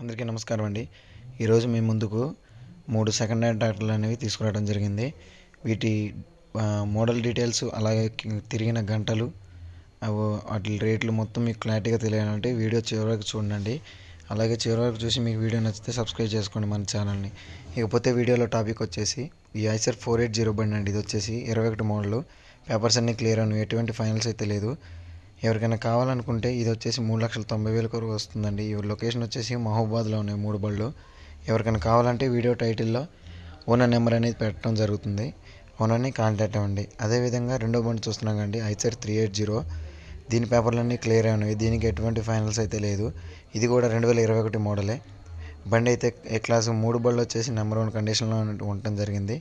అందరికీ నమస్కారం అండి ఈరోజు మీ ముందుకు మూడు సెకండ్ హ్యాండ్ ట్రాక్టర్లు అనేవి తీసుకురావడం జరిగింది వీటి ఆ, మోడల్ డీటెయిల్స్ అలాగే కి- తిరిగిన గంటలు అవి వాటి రేట్లు మొత్తం మీకు క్లారిటీగా తెలియాలంటే వీడియో చివరి వరకు చూడండి అలాగే చివరి వరకు చూసి మీకు వీడియో నచ్చితే సబ్స్క్రైబ్ చేసుకోండి మన ఛానల్ని ఇకపోతే వీడియోలో టాపిక్ వచ్చేసి ఈ ఐసర్ ఫోర్ ఎయిట్ జీరో బండి అండి ఇది వచ్చేసి ఇరవై ఒకటి మోడల్ పేపర్స్ అన్నీ క్లియర్ అని ఎటువంటి ఫైనల్స్ అయితే లేదు ఎవరికైనా కావాలనుకుంటే ఇది వచ్చేసి మూడు లక్షల తొంభై వేల వరకు వస్తుందండి ఈ లొకేషన్ వచ్చేసి మహబూబాద్లో ఉన్నాయి మూడు బళ్ళు ఎవరికైనా కావాలంటే వీడియో టైటిల్లో ఓనర్ నెంబర్ అనేది పెట్టడం జరుగుతుంది ఓనర్ని కాంటాక్ట్ అవ్వండి అదేవిధంగా రెండో బండి చూస్తున్నాం కండి ఐసర్ త్రీ ఎయిట్ జీరో దీని పేపర్లన్నీ క్లియర్ అయినవి దీనికి ఎటువంటి ఫైనల్స్ అయితే లేదు ఇది కూడా రెండు వేల ఇరవై ఒకటి మోడలే బండి అయితే ఏ క్లాస్ మూడు బళ్ళు వచ్చేసి నెంబర్ వన్ కండిషన్లో ఉండటం జరిగింది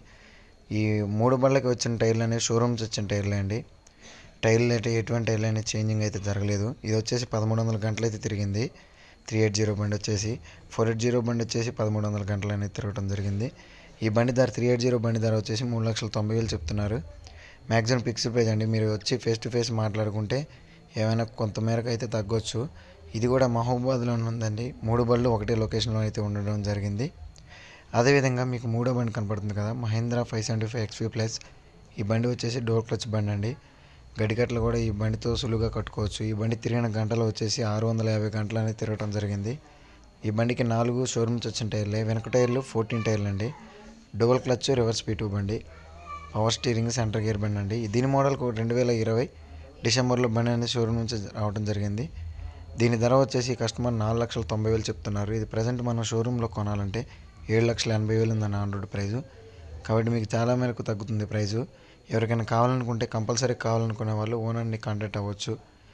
ఈ మూడు బళ్ళకి వచ్చిన టైర్లు అనేవి షోరూమ్స్ వచ్చిన టైర్లే అండి టైర్లు అయితే ఎటువంటి టైర్లు అనేది చేంజింగ్ అయితే జరగలేదు ఇది వచ్చేసి పదమూడు వందల గంటలు అయితే తిరిగింది త్రీ ఎయిట్ జీరో బండి వచ్చేసి ఫోర్ ఎయిట్ జీరో బండి వచ్చేసి పదమూడు వందల గంటలు అనేది తిరగడం జరిగింది ఈ బండి ధర త్రీ ఎయిట్ జీరో బండి ధర వచ్చేసి మూడు లక్షల తొంభై వేలు చెప్తున్నారు మ్యాక్సిమం ఫిక్స్డ్ ప్రైస్ అండి మీరు వచ్చి ఫేస్ టు ఫేస్ మాట్లాడుకుంటే ఏమైనా కొంత మేరకు అయితే తగ్గొచ్చు ఇది కూడా మహబూబాద్లో ఉందండి మూడు బళ్ళు ఒకటే లొకేషన్లో అయితే ఉండడం జరిగింది అదేవిధంగా మీకు మూడో బండి కనపడుతుంది కదా Mahindra five seventy five XP plus ఈ బండి వచ్చేసి డోర్ క్లచ్ బండి అండి గడికట్లు కూడా ఈ బండితో సులువుగా కట్టుకోవచ్చు ఈ బండి తిరిగిన గంటలు వచ్చేసి ఆరు వందల యాభై గంటలు అనేది తిరగడం జరిగింది ఈ బండికి నాలుగు షోరూమ్స్ వచ్చిన టైర్లే వెనక టైర్లు ఫోర్టీన్ టైర్లు అండి డబుల్ క్లచ్ రివర్స్ పీటు బండి పవర్ స్టీరింగ్ సెంటర్ గేర్ బండి అండి దీని మోడల్ రెండు వేల ఇరవై డిసెంబర్లో బండి అనేది షోరూమ్ నుంచి రావడం జరిగింది దీని ధర వచ్చేసి కస్టమర్ నాలుగు లక్షల తొంభై వేలు చెప్తున్నారు ఇది ప్రజెంట్ మనం షోరూంలో కొనాలంటే ఏడు లక్షల ఎనభై వేలు ఉందని ఆన్ ప్రైజు కాబట్టి మీకు చాలా మేరకు తగ్గుతుంది ప్రైజు ఎవరికైనా కావాలనుకుంటే కంపల్సరీ కావాలనుకునే వాళ్ళు ఓనర్ని కాంటాక్ట్ అవ్వచ్చు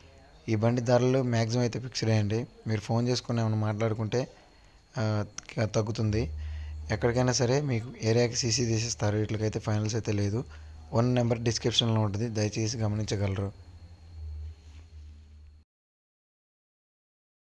ఈ బండి ధరలు మ్యాక్సిమం అయితే ఫిక్స్డ్ అయ్యండి మీరు ఫోన్ చేసుకుని ఏమైనా మాట్లాడుకుంటే ఆ, తగ్గుతుంది ఎక్కడికైనా సరే మీకు ఏరియాకి సీసీ తీసేస్తారు వీటికైతే ఫైనల్స్ అయితే లేదు వన్ నెంబర్ డిస్క్రిప్షన్లో ఉంటుంది దయచేసి గమనించగలరు